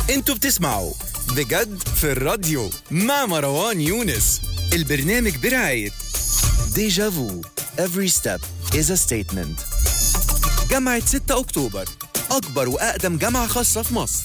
انتوا بتسمعوا بجد في الراديو مع مروان يونس البرنامج برعاية ديجا فو Every step is a statement جامعة 6 أكتوبر أكبر وأقدم جامعة خاصة في مصر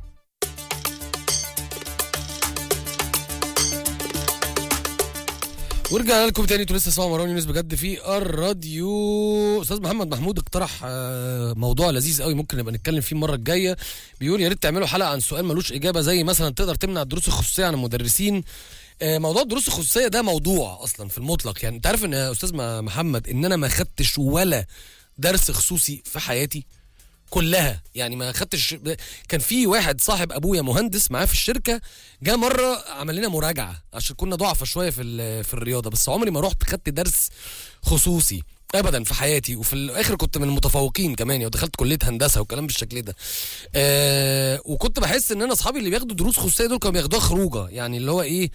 ورجعنا لكم تاني انتوا لسه سامعوا مروان يونس بجد في الراديو استاذ محمد محمود اقترح آه، موضوع لذيذ قوي ممكن نبقى نتكلم فيه المره الجايه بيقول يا ريت تعملوا حلقه عن سؤال ملوش اجابه زي مثلا تقدر تمنع الدروس الخصوصيه عن المدرسين آه، موضوع الدروس الخصوصيه ده موضوع اصلا في المطلق يعني انت عارف ان يا استاذ م- محمد ان انا ما خدتش ولا درس خصوصي في حياتي كلها يعني ما خدتش كان في واحد صاحب ابويا مهندس معاه في الشركه جه مره عمل لنا مراجعه عشان كنا ضعفه شويه في ال- في الرياضه بس عمري ما رحت خدت درس خصوصي ابدا في حياتي وفي الاخر كنت من المتفوقين كمان يعني ودخلت كليه هندسه وكلام بالشكل ده آه وكنت بحس ان انا اصحابي اللي بياخدوا دروس خصوصيه دول كانوا بياخدوها خروجه يعني اللي هو ايه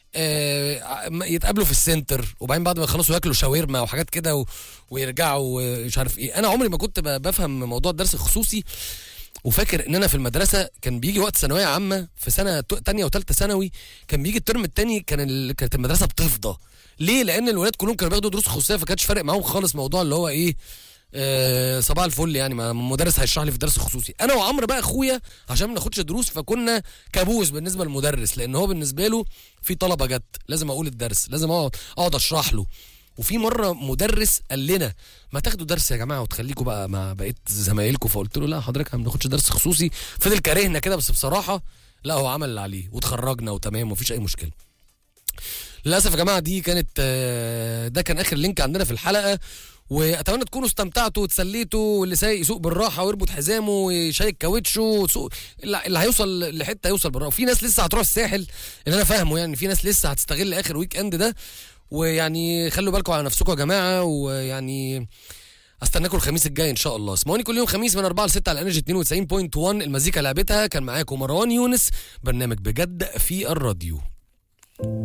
آه يتقابلوا في السنتر وبعدين بعد ما يخلصوا ياكلوا شاورما وحاجات كده و... ويرجعوا آه، مش عارف ايه انا عمري ما كنت ب- بفهم موضوع الدرس الخصوصي وفاكر ان انا في المدرسه كان بيجي وقت ثانويه عامه في سنه ت- تانية وثالثه ثانوي كان بيجي الترم الثاني كان ال... كانت المدرسه بتفضى ليه لان الولاد كلهم كانوا بياخدوا دروس خصوصيه فكانش فارق معاهم خالص موضوع اللي هو ايه آه صباح الفل يعني ما مدرس هيشرح لي في درس خصوصي انا وعمرو بقى اخويا عشان ما ناخدش دروس فكنا كابوس بالنسبه للمدرس لان هو بالنسبه له في طلبه جت لازم اقول الدرس لازم اقعد اقعد اشرح له وفي مره مدرس قال لنا ما تاخدوا درس يا جماعه وتخليكم بقى مع بقيه زمايلكم فقلت له لا حضرتك ما بناخدش درس خصوصي فضل كارهنا كده بس بصراحه لا هو عمل اللي عليه وتخرجنا وتمام ومفيش اي مشكله للاسف يا جماعه دي كانت آه، ده كان اخر لينك عندنا في الحلقه واتمنى تكونوا استمتعتوا وتسليتوا واللي سايق يسوق بالراحه ويربط حزامه ويشيك كاوتشه وتسوق اللي اللي هيوصل لحته هيوصل بالراحه وفي ناس لسه هتروح الساحل اللي انا فاهمه يعني في ناس لسه هتستغل اخر ويك اند ده ويعني خلوا بالكم على نفسكم يا جماعه ويعني استناكم الخميس الجاي ان شاء الله اسمعوني كل يوم خميس من 4 ل 6 على انرجي 92.1 المزيكا لعبتها كان معاكم مروان يونس برنامج بجد في الراديو